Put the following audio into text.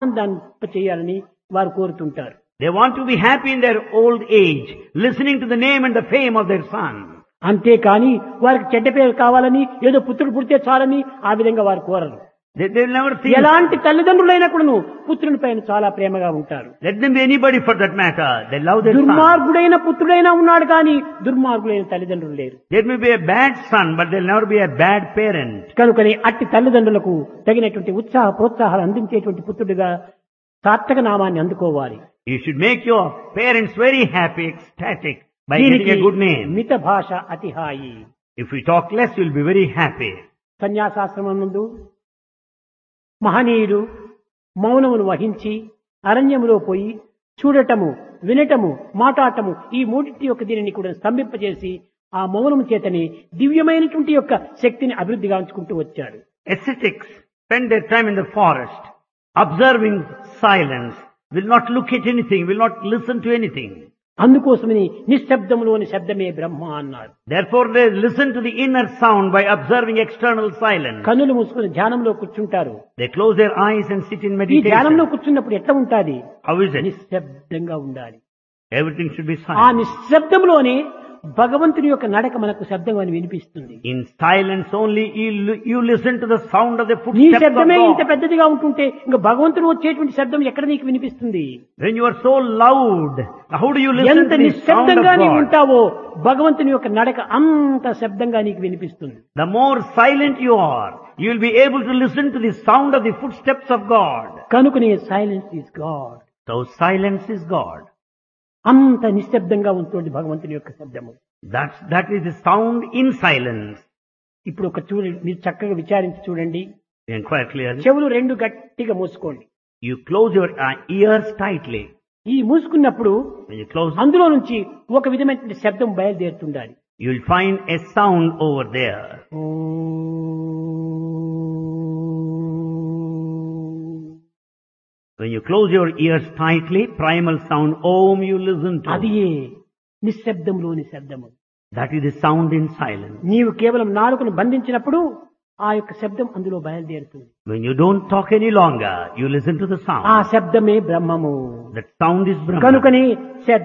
ఆనందాన్ని చేయాలని వారు కోరుతుంటారు They want to be happy in their old age, listening to the name and the fame of their son. అంతేకాని వారికి చెడ్డ పేరు కావాలని ఏదో పుత్రుడు పుడితే చాలని ఆ విధంగా వారు కోరరు They, they'll never think, ఎలాంటి తల్లిదండ్రులైనా కూడాను పుత్రుని పైన చాలా ప్రేమగా ఉంటారు let them be anybody for that matter. They love their son. దుర్మార్గుడైన పుత్రుడైనా ఉన్నాడు కానీ దుర్మార్గుడైన తల్లిదండ్రులు లేరు There may be a bad son, but they'll never be a bad parent. కనుకని అట్టి తల్లిదండ్రులకు తగినటువంటి ఉత్సాహ ప్రోత్సాహాలు అందించేటువంటి పుత్రుడిగా సార్థక నామాన్ని అందుకోవాలి You should make your parents very happy, ecstatic by దీనికి getting a good name. మిత భాష అతి హాయి If we talk less, you'll be very happy. సన్యాసాశ్రమం నందు మహనీయుడు మౌనమును వహించి అరణ్యములో పోయి చూడటము వినటము మాట్లాడటము ఈ మూడింటి యొక్క దీనిని కూడా స్తంభింపజేసి ఆ మౌనము చేతని దివ్యమైనటువంటి యొక్క శక్తిని అభివృద్ధిగా ఉంచుకుంటూ వచ్చాడు Ascetics spend their time in the forest, observing silence, will not look at anything, will not listen to anything. అందుకోసమని నిశ్శబ్దములోని శబ్దమే బ్రహ్మ అన్నాడు Therefore they listen to the inner sound by observing external silence. కన్నులు మూసుకుని ధ్యానంలో కూర్చుంటారు They close their eyes and sit in ఈ ధ్యానంలో meditation. కూర్చున్నప్పుడు ఎట్లా ఉంటాది How is it? నిశ్శబ్దంగా ఉండాలి Everything should be ఆ silent. నిశ్శబ్దంలోనే భగవంతుని యొక్క నడక మనకు శబ్దం అని వినిపిస్తుంది In silence only you, li- you listen to the sound of the నీ footsteps of శబ్దమే ఇంత God. పెద్దదిగా ఉంటుంటే ఇంకా భగవంతుడు వచ్చేటువంటి శబ్దం ఎక్కడ నీకు వినిపిస్తుంది When you are so loud, how do you listen ఎంత to the sound of నిశ్శబ్దంగా నీవు God? ఉంటావో భగవంతుని యొక్క నడక అంత శబ్దంగా నీకు వినిపిస్తుంది The more silent you are, you will be able to listen to the sound of the footsteps of God. కనుకనే silence is God So silence is God. అంత నిశ్శబ్దంగా ఉంటుంది భగవంతుని యొక్క శబ్దము That's, that is the sound in silence. ఇప్పుడు ఒక చూడండి మీరు చక్కగా విచారించి చూడండి You inquire clearly. చెవులు రెండు గట్టిగా మూసుకోండి You close your uh, ears tightly. ఈ మూసుకున్నప్పుడు When you close, అందులో నుంచి ఒక విధమైనటువంటి శబ్దం బయలుదేరుతుండాలి you will find a sound over there. When you close your ears tightly, primal sound Om you listen అది to. నిశ్శబ్దంలోని శబ్దము That is the sound in silence. నీవు కేవలం నాలుకను బంధించినప్పుడు ఆ యొక్క శబ్దం అందులో బయలుదేరుతుంది When you don't talk any longer, you listen to the ఆ sound. శబ్దమే బ్రహ్మము That sound is Brahma. కనుకని